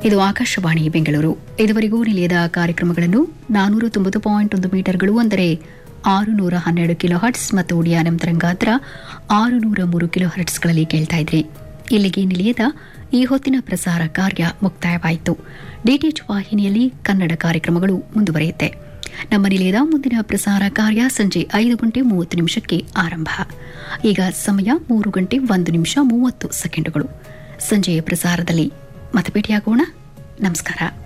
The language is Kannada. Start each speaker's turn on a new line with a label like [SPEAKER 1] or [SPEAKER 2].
[SPEAKER 1] ಇದು ಆಕಾಶವಾಣಿ ಬೆಂಗಳೂರು ಇದುವರೆಗೂ ನಿಲಯದ ಕಾರ್ಯಕ್ರಮಗಳನ್ನು ನಾನೂರ ತೊಂಬತ್ತು ಪಾಯಿಂಟ್ ಒಂದು ಮೀಟರ್ಗಳು ಅಂದರೆ ಆರು ನೂರ ಹನ್ನೆರಡು ಕಿಲೋ ಹರ್ಟ್ಸ್ ಮತ್ತು ಒಡಿಯಾನಂ ತರಂಗಾಂತರ ಆರು ನೂರ ಮೂರು ಕಿಲೋ ಹರ್ಟ್ಸ್ಗಳಲ್ಲಿ ಕೇಳ್ತಾ ಇದ್ರಿ ಇಲ್ಲಿಗೆ ನಿಲಯದ ಈ ಹೊತ್ತಿನ ಪ್ರಸಾರ ಕಾರ್ಯ ಮುಕ್ತಾಯವಾಯಿತು ಡಿಟಿಎಚ್ ವಾಹಿನಿಯಲ್ಲಿ ಕನ್ನಡ ಕಾರ್ಯಕ್ರಮಗಳು ಮುಂದುವರಿಯುತ್ತೆ ನಮ್ಮ ನಿಲಯದ ಮುಂದಿನ ಪ್ರಸಾರ ಕಾರ್ಯ ಸಂಜೆ ಐದು ಗಂಟೆ ಮೂವತ್ತು ನಿಮಿಷಕ್ಕೆ ಆರಂಭ ಈಗ ಸಮಯ ಮೂರು ಗಂಟೆ ಒಂದು ನಿಮಿಷ ಮೂವತ್ತು ಸೆಕೆಂಡುಗಳು ಸಂಜೆಯ ಪ್ರಸಾರದಲ್ಲಿ ಮತ್ತೆ ಭೇಟಿಯಾಗೋಣ ನಮಸ್ಕಾರ